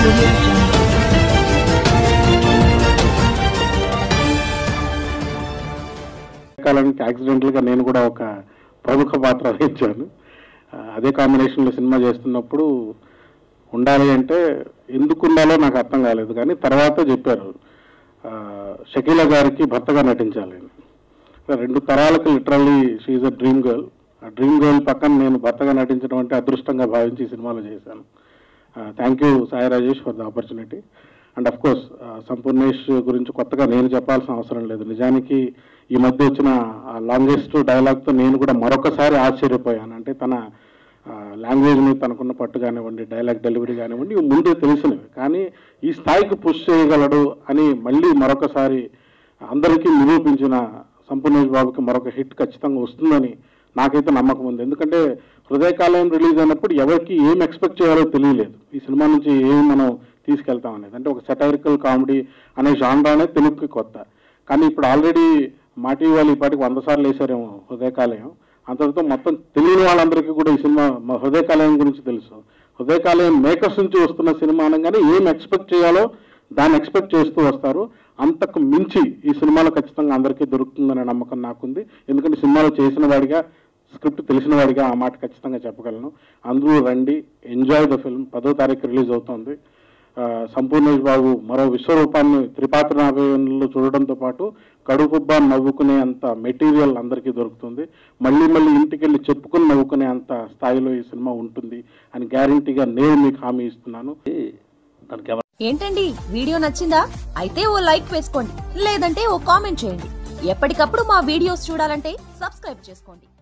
audio jungle. కాలానికి accidental గా నేను కూడా ఒక ప్రముఖ పాత్ర వహించాను ఆ, అదే కాంబినేషన్ లో సినిమా చేస్తున్నప్పుడు ఉండాలి అంటే ఎందుకు ఉండాలో నాకు అర్థం కాలేదు కానీ తర్వాత చెప్పారు ఆ, షకీలా గారికి భర్తగా నటించాలి అని. రెండు తరాలకు literally she a dream girl ఆ డ్రీమ్ గర్ల్ పక్కన నేను భర్తగా నటించడం అంటే అదృష్టంగా భావించి ఈ సినిమాలో చేశాను thank you Sai Rajesh for the opportunity and of course Sampoornesh గురించి కొత్తగా నేను చెప్పాల్సిన అవసరం లేదు నిజానికి ఈ మధ్య వచ్చిన లాంగెస్ట్ డైలాగ్తో నేను కూడా మరొకసారి ఆశ్చర్యపోయాను అంటే తన లాంగ్వేజ్ని తనకున్న పట్టు కానివ్వండి డైలాగ్ డెలివరీ కానివ్వండి ఇవి ముందే తెలిసినవి కానీ ఈ స్థాయికి పుష్ చేయగలడు అని మళ్ళీ మరొకసారి అందరికీ నిరూపించిన సంపూర్ణేష్ బాబుకి మరొక హిట్ ఖచ్చితంగా వస్తుందని నాకైతే నమ్మకం ఉంది ఎందుకంటే హృదయకాలం రిలీజ్ అయినప్పుడు ఎవరికి ఏం ఎక్స్పెక్ట్ చేయాలో తెలియలేదు ఈ సినిమా నుంచి ఏం మనం తీసుకెళ్తాం అనేది అంటే ఒక సెటైరికల్ కామెడీ అనే జాన్రానే తెలుగుకి కొత్త కానీ ఇప్పుడు ఆల్రెడీ మాటి వాళ్ళు ఇప్పటికి వంద సార్లు వేసారేమో హృదయకాలయం అంతటితో మొత్తం తెలియని వాళ్ళందరికీ కూడా ఈ సినిమా మా హృదయకాలయం గురించి తెలుసు హృదయకాలయం మేకర్స్ నుంచి వస్తున్న సినిమా అనగానే ఏం ఎక్స్పెక్ట్ చేయాలో దాన్ని ఎక్స్పెక్ట్ చేస్తూ వస్తారు అంతకు మించి ఈ సినిమాలో ఖచ్చితంగా అందరికీ దొరుకుతుందనే నమ్మకం నాకుంది ఎందుకంటే సినిమాలో చేసిన వాడిగా స్క్రిప్ట్ తెలిసిన వాడిగా ఆ మాట ఖచ్చితంగా చెప్పగలను అందరూ రండి ఎంజాయ్ ద ఫిల్మ్ పదో తారీఖు రిలీజ్ అవుతోంది ఆ, సంపూర్ణేష్ బాబు మరో విశ్వరూపాన్ని త్రిపాత్ర నాభ్యంలో చూడడంతో పాటు కడుపుబ్బా నవ్వుకునే అంత మెటీరియల్ అందరికీ దొరుకుతుంది మళ్ళీ మళ్ళీ ఇంటికి వెళ్ళి చెప్పుకుని నవ్వుకునే అంత స్థాయిలో ఈ సినిమా ఉంటుంది అని గ్యారంటీగా నేను మీకు హామీ ఇస్తున్నాను దానికి ఎవరు ఏంటండి వీడియో నచ్చిందా అయితే ఓ లైక్ వేసుకోండి లేదంటే ఓ కామెంట్ చేయండి ఎప్పటికప్పుడు మా వీడియోస్ చూడాలంటే సబ్స్క్రైబ్ చేసుకోండి